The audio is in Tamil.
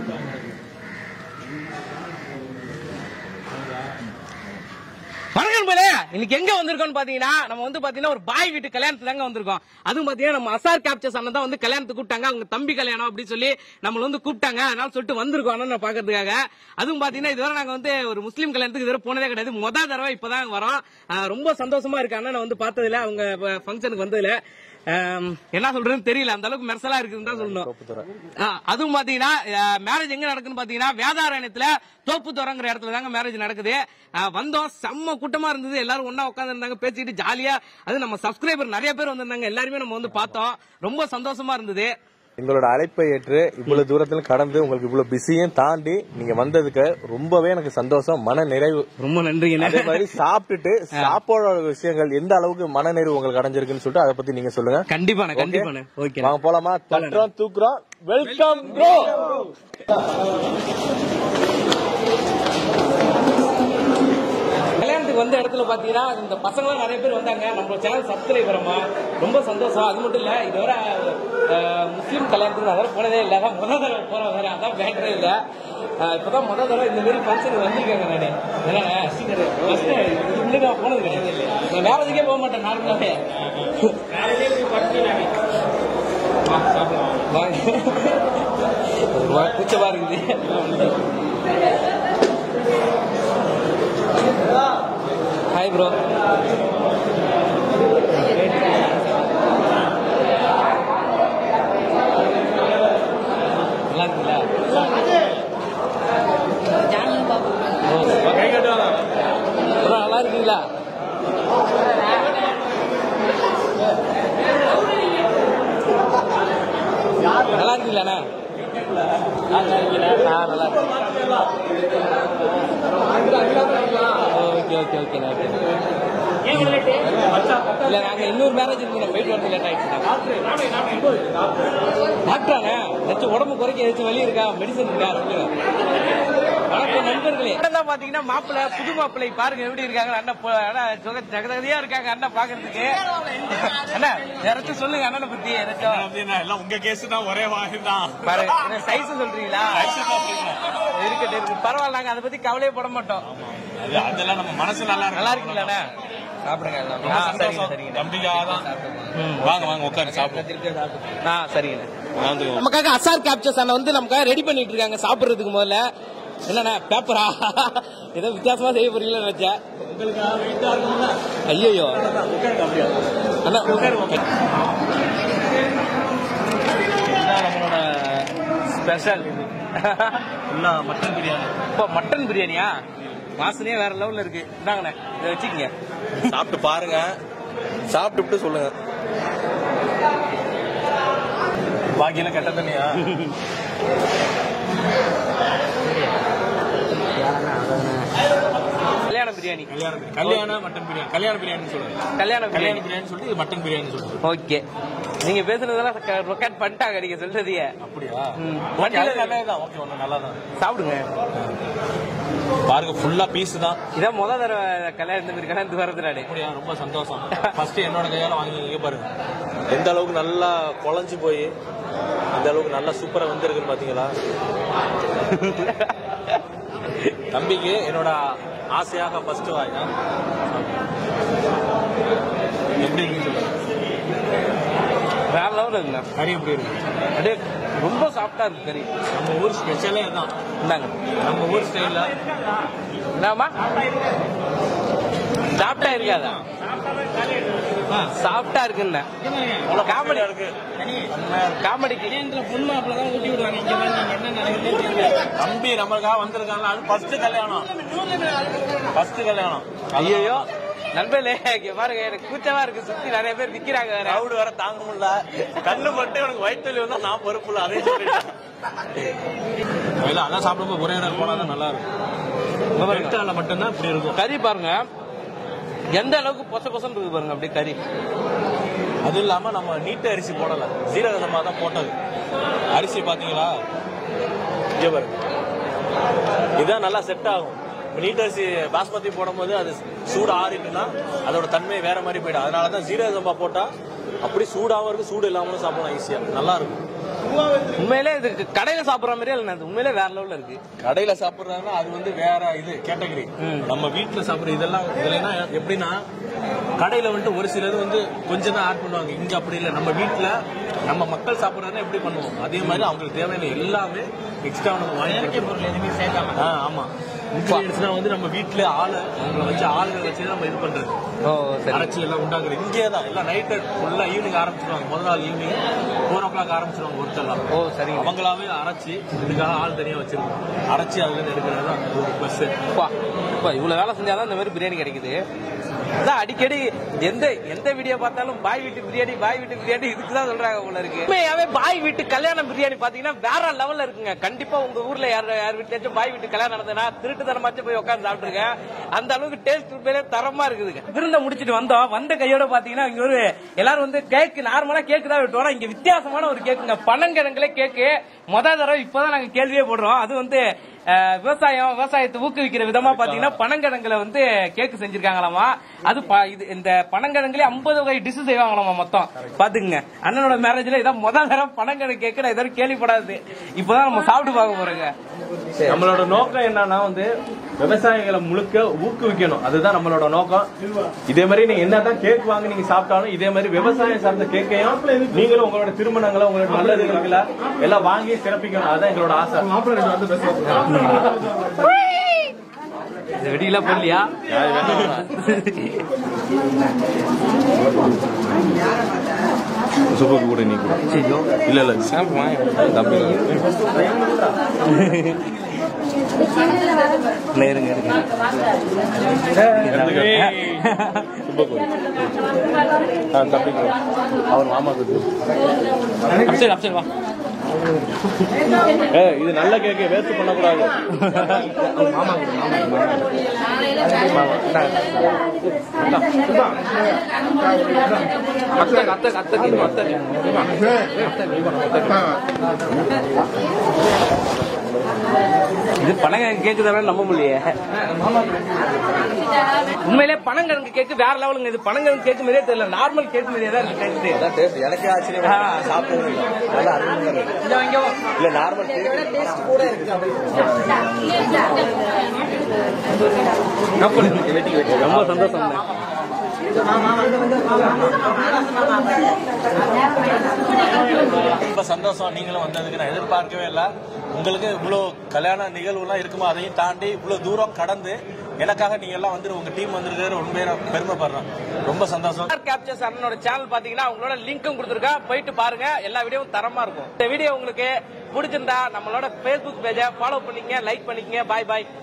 வணக்கம் போல இன்னைக்கு எங்க வந்திருக்கோம்னு பாத்தீங்கன்னா நம்ம வந்து பாத்தீங்கன்னா ஒரு பாய் வீட்டு கல்யாணத்துக்கு தாங்க வந்திருக்கோம் அதுவும் பாத்தீங்கன்னா நம்ம அசார் கேப்சர்ஸ் அண்ணன் தான் வந்து கல்யாணத்துக்கு கூப்பிட்டாங்க அவங்க தம்பி கல்யாணம் அப்படின்னு சொல்லி நம்மள வந்து கூப்பிட்டாங்க அதனால சொல்லிட்டு வந்திருக்கோம் அண்ணனை பாக்குறதுக்காக அதுவும் பாத்தீங்கன்னா இதுவரை நாங்க வந்து ஒரு முஸ்லீம் கல்யாணத்துக்கு இதுவரை போனதே கிடையாது முத தடவை இப்பதான் வரோம் ஆஹ் ரொம்ப சந்தோஷமா இருக்கு அண்ணனை வந்து பார்த்ததுல அவங்க ஃபங்க்ஷனுக்கு வந்ததுல ஆம், என்ன சொல்றதுன்னு தெரியல அந்த அளவுக்கு மெர்சலா இருக்குன்னு தான் சொல்லணும் ஆ, அதுவும் பாத்தீங்கன்னா மேரேஜ் எங்க நடக்குன்னு பாத்தீங்கன்னா வேதாரண்யத்துல தோப்புத்தோரங்கிற இடத்துல தாங்க மேரேஜ் நடக்குது ஆ, வந்தோம் செம்ம கூட்டமா இருந்தது எல்லாரும் ஒண்ணா உட்கார்ந்து இருந்தாங்க பேசிக்கிட்டு ஜாலியா அது நம்ம சப்ஸ்கிரைபர் நிறைய பேர் வந்திருந்தாங்க எல்லாருமே நம்ம வந்து பார்த்தோம் ரொம்ப சந்தோஷமா இருந்தது எங்களோட அழைப்பை ஏற்று இவ்வளவு தூரத்துல கடந்து உங்களுக்கு இவ்வளவு பிஸியும் தாண்டி நீங்க வந்ததுக்கு ரொம்பவே எனக்கு சந்தோஷம் மன நிறைவு ரொம்ப நன்றிங்க அதே மாதிரி சாப்பிட்டுட்டு சாப்பாடோட விஷயங்கள் எந்த அளவுக்கு மன நிறைவு உங்களுக்கு அடைஞ்சிருக்குன்னு சொல்லிட்டு அதை பத்தி நீங்க சொல்லுங்க கண்டிப்பாண்ணே கண்டிப்பாண்ணே ஓகே வாங்க போலாமா தட்டுறோம் தூக்குறோம் வெல்கம் ப்ரோ கல்யாணத்துக்கு வந்த இடத்துல பாத்தீங்கன்னா இந்த பசங்களாம் நிறைய பேர் வந்தாங்க நம்ம சேனல் சப்ஸ்கிரைபரமா ரொம்ப சந்தோஷம் அது மட்டும் இல்ல இதுவரை அஹ், முஸ்லீம் கல்யாணத்துக்கு நான் வேற போனதே இல்ல அதான் முதல் தடவை போறேன் வேற அதான் பேட்டரே இல்ல அஹ், இப்பதான் முதல் தடவை இந்த மாதிரி ஃபங்க்ஷன் வந்திருக்காங்க நானு என்னண்ணே first முன்னாடி நான் போனது கிடையாது நான் மேரேஜுக்கே போக மாட்டேன் நார்மலாவே வாங்க. கூச்சமா இருக்குது ஹாய் ப்ரோ நல்லா இருக்குங்களா ப்ரோ நல்லா இருக்கீங்களா நல்லா இருக்கீங்களாண்ணா ஆ, நல்லா இருக்கேன் ஓகே ஓகே ஓகேண்ணா ஓகே இல்ல நாங்க இன்னொரு மேரேஜ் இருக்கு நான் போயிட்டு வரது லேட் ஆயிடுச்சு டாக்டராங்க ஏதாச்சும் உடம்பு குறைக்க ஏதாச்சும் வலி இருக்கா மெடிசன் இருக்கா சொல்லுங்க வணக்கம் நண்பர்களே தான் பாத்தீங்கன்னா மாப்பிள்ளை புது மாப்பிள்ளை பாருங்க எப்படி இருக்காங்க அண்ணன் போ- அண்ணா சுக ஜகதகதியா இருக்காங்க அண்ணன் பாக்குறதுக்கு அண்ணா யாராச்சும் சொல்லுங்க அண்ணனை பத்தி ஏதாச்சும் அப்படின்னா எல்லாம் உங்க கேஸ் தான் ஒரே வாங்கி தான் பாரு சைஸ் சொல்றீங்களா இருக்கட்டும் இருக்கு பரவாயில்ல நாங்க அதை பத்தி கவலையே பட மாட்டோம் அது அதெல்லாம் நம்ம மனசு நல்லா இருக்கு நல்லா இருக்கீங்களாண்ணா சாப்பிடுங்க எல்லாம். ரொம்ப ஆ, சரிங்க சந்தோஷம் சரிங்க தம்பிக்காக தான் வாங்க வாங்க உட்காரு சாப்பிடுவோம் ஆ சரிங்க வாழ்ந்துக்குவோம். நமக்காக அசார் கேப்சர்ஸ் அண்ணன் வந்து நமக்காக ரெடி பண்ணிட்டு இருக்காங்க சாப்பிடுறதுக்கு முதல்ல என்னண்ணா பேப்பரா ஏதோ வித்தியாசமா செய்ய போறீங்களா நினைச்சேன் ஐயோ அண்ணா இதுதான் நம்மளோட ஸ்பெஷல் மட்டன் பிரியாணி இப்போ மட்டன் பிரியாணியா வாசனையே வேற லெவல்ல இருக்கு இந்தாங்கண்ணே இதை வச்சுக்கங்க சாப்பிட்டு பாருங்க சாப்பிட்டு சொல்லுங்க பாக்கியெல்லாம் கெட்ட தண்ணியா கல்யாண பிரியாணி கல்யாண பிரியாணி கல்யாண மட்டன் பிரியாணி கல்யாண பிரியாணி சொல்லுங்க கல்யாண கல்யாண பிரியாணி பிரியாணி சொல்லிட்டு இது மட்டன் பிரியாணி சொல்லுங்க ஓகே நீங்க பேசுனதெல்லாம் ரொக்கட் பண்ணிட்டாங்க நீங்க சொல்றதையே அப்படியா ம். ஓகே அது நல்லதுதான் ஓகே ஒண்ணு நல்லா தான் சாப்பிடுங்க பாருங்க ஃபுல்லா பீஸ் தான் இதான் முத தடவை கல்யாணம் இந்த மாதிரி கல்யாணத்துக்கு வரது நாடு அப்படியா ரொம்ப சந்தோஷம் ஃபர்ஸ்ட் என்னோட கையால வாங்கி இங்க பாருங்க எந்த அளவுக்கு நல்லா குழஞ்சு போய் எந்த அளவுக்கு நல்லா சூப்பரா வந்திருக்குன்னு பாத்தீங்களா தம்பிக்கு என்னோட ஆசையாக ஃபர்ஸ்ட் வாங்க எப்படி இருக்குன்னு சொல்லுங்க வேற லெவல் இருக்குண்ணா கறி எப்படி இருக்கு அப்படியே ரொம்ப சாஃப்டா இருக்கு கறி நம்ம ஊர் ஸ்பெஷலே தான் இந்தாங்க நம்ம ஊர் ஸ்டைல்ல என்னமா சாப்பிட்டா இருக்காதா சாப்பிட்டா இருக்குன்னு காமெடி இருக்கு காமெடிக்கு பொண்ணு தான் ஊட்டி விடுவாங்க இங்க வந்து நீங்க என்ன நினைக்கிறீங்க தம்பி நம்மளுக்காக வந்திருக்காங்க அது ஃபர்ஸ்ட் கல்யாணம் ஃபர்ஸ்ட் கல்யாணம் ஐயோ நண்பர்களே இங்க பாருங்க எனக்கு கூச்சமா இருக்கு சுத்தி நிறைய பேர் நிக்கிறாங்க வேற கிரௌடு வேற தாங்க முடியல கண்ணு மட்டும் எனக்கு வயிற்று வலி வந்தா நான் பொறுப்பு இல்லை அதே சொல்லிட்டேன் இல்ல அதான் சாப்பிடும்போது ஒரே நேரம் போனா தான் நல்லா இருக்கும் ரெண்டால மட்டும்தான் இப்படி இருக்கும் கறி பாருங்க எந்த அளவுக்கு பொச பொசன்னு இருக்கு பாருங்க அப்படியே கறி அதுவும் இல்லாம நம்ம நீட்ட அரிசி போடல சீரக சம்பா தான் போட்டது அரிசி பாத்தீங்களா இங்க பாருங்க இதான் நல்லா செட் ஆகும் நீட் அரிசி பாஸ்மதி போடும்போது அது சூடு ஆறிட்டுனா அதோட தன்மை வேற மாதிரி போயிடும் அதனால தான் சீரக சம்பா போட்டா அப்படி சூடாகவும் இருக்கு சூடு இல்லாமலும் சாப்பிடலாம் ஈஸியா நல்லா இருக்கும் உண்மையிலே இது கடையில சாப்பிடுற மாதிரியே இல்லை இது உண்மையிலே வேற லெவல்ல இருக்கு கடையில சாப்பிடுறாங்கன்னா அது வந்து வேற இது கேட்டகரி நம்ம வீட்டுல சாப்பிடுற இதெல்லாம் இதெல்லாம் எப்படின்னா கடையில வந்துட்டு ஒரு சிலது வந்து கொஞ்சம் தான் ஆட் பண்ணுவாங்க இங்க அப்படி இல்லை நம்ம வீட்டுல நம்ம மக்கள் சாப்பிடுறதுனா எப்படி பண்ணுவோம் அதே மாதிரி அவங்களுக்கு தேவையான எல்லாமே எக்ஸ்ட்ரா நம்ம வாங்கி பொருள் எதுவுமே சேர்க்காம ஆமா இன்கிரீடியன்ஸ்னா வந்து நம்ம வீட்டுல ஆளு அவங்கள வச்சு ஆளுங்களை வச்சு நம்ம இது பண்றது ஓ சரி அரைச்சி எல்லாம் உண்டாக்குறது இங்கே தான் எல்லாம் நைட்டு ஃபுல்லா ஈவினிங் ஆரம்பிச்சிருவாங்க முதல் நாள் ஈவினிங் ஃபோர் ஓ கிளாக் ஆரம்பிச்சிருவாங்க ஒருத்தெல்லாம் ஓ சரிங்க அவங்களாவே அரைச்சி இதுக்காக ஆள் தனியா வச்சிருக்கோம் அரைச்சி அதுல இருந்து எடுக்கிறது தான் ஒரு பஸ் அப்பா, அப்பா, இவ்வளவு வேலை செஞ்சாதான் இந்த மாதிரி பிரியாணி கிடைக்குது அதான் அடிக்கடி எந்த எந்த வீடியோ பார்த்தாலும் பாய் வீட்டு பிரியாணி பாய் வீட்டு பிரியாணி இதுக்கு தான் சொல்றாங்க போல இருக்கு உண்மையாவே பாய் வீட்டு கல்யாண பிரியாணி பாத்தீங்கன்னா வேற லெவல்ல இருக்குங்க கண்டிப்பா உங்க ஊர்ல யார் யார் வீட்டுலயாச்சும் பாய் வீட்டு கல்யாணம் நடந்ததுன்னா திருட்டு தரமாச்சும் போய் உட்காந்து சாப்பிட்டுருக்கேன் அந்த அளவுக்கு டேஸ்ட் உண்மையிலே தரமா இருக்குதுங்க விருந்த முடிச்சிட்டு வந்தோம் வந்த கையோட பாத்தீங்கன்னா இங்க ஒரு எல்லாரும் வந்து கேக் நார்மலா கேக் தான் வெட்டுவோம் இங்க வித்தியாசமான ஒரு கேக்குங்க பனங்கிழங்குல கேக்கு முத தடவை இப்பதான் நாங்க கேள்வியே போடுறோம் அது வந்து அஹ், விவசாயம் விவசாயத்தை ஊக்குவிக்கிற விதமா பாத்தீங்கன்னா பனங்கிழங்குல வந்து கேக்கு செஞ்சிருக்காங்களாமா அது ப- இது இந்த பனங்கிழங்குல ஐம்பது வகை டிஷ் செய்வாங்களாமா மொத்தம் பாத்துக்குங்க அண்ணனோட மேரேஜ்ல இதான் முதல் தடவை பனங்கிழங்கு கேக்கு நான் இதற்கு கேள்விப்படாது இப்பதான் நம்ம சாப்பிட்டு பார்க்க போறோங்க நம்மளோட நோக்கம் என்னன்னா வந்து விவசாயிகளை முழுக்க ஊக்குவிக்கணும் அதுதான் நம்மளோட நோக்கம் இதே மாதிரி நீங்க என்னதான் கேக் வாங்கி நீங்க சாப்பிட்டாலும் இதே மாதிரி விவசாயம் சார்ந்த கேக்கையும் நீங்களும் உங்களோட திருமணங்களை உங்களோட நல்லதுகளுக்குல எல்லாம் வாங்கி சிறப்பிக்கணும் அதுதான் எங்களோட ஆசை இது வெடியெல்லாம் போடலையா சூப்பர் கூட நீ கூட இல்ல இல்ல தம்பி இருங்க இருங்க சூப்பர் கூட தம்பி கூட அவர் மாமா கூட சரி சரி வா ஏ இது நல்ல கேக்கு வேஸ்ட் பண்ணக்கூடாது அத்தை அத்தை அத்தை இது அத்தை இது பனங்கிழங்கு கேக்கு தானே நம்ப முடியலையே உண்மையிலே பனங்கிழங்கு கேக்கு வேற லெவலுங்க இது பனங்கிழங்கு கேக்கு மாதிரியே தெரியல நார்மல் கேக்கு மாதிரியே தான் இருக்கு டேஸ்ட் அதான் டேஸ்ட் எனக்கே ஆச்சரியமா இருக்கு. சாப்பிட்டது இல்லை. நல்லா அருமையா இருக்கு இந்த வாங்க இல்ல நார்மல் ரொம்ப சந்தோஷம் ரொம்ப சந்தோஷம் நீங்களும் வந்ததுக்கு நான் எதிர்பார்க்கவே இல்லை உங்களுக்கு இவ்வளோ கல்யாண நிகழ்வுலாம் இருக்குமோ அதையும் தாண்டி இவ்வளோ தூரம் கடந்து எனக்காக நீங்க எல்லாம் வந்து உங்க டீம் வந்திருக்கிறது உண்மையை நான் பெருமைப்படுறேன் ரொம்ப சந்தோஷம் கேப்சர்ஸ் அண்ணனோட சேனல் பாத்தீங்கன்னா உங்களோட லிங்க்கும் கொடுத்துருக்கா போயிட்டு பாருங்க எல்லா வீடியோவும் தரமா இருக்கும் இந்த வீடியோ உங்களுக்கு பிடிச்சிருந்தா நம்மளோட Facebook பேஜை ஃபாலோ பண்ணிக்கங்க லைக் பண்ணிக்கங்க பாய் பாய்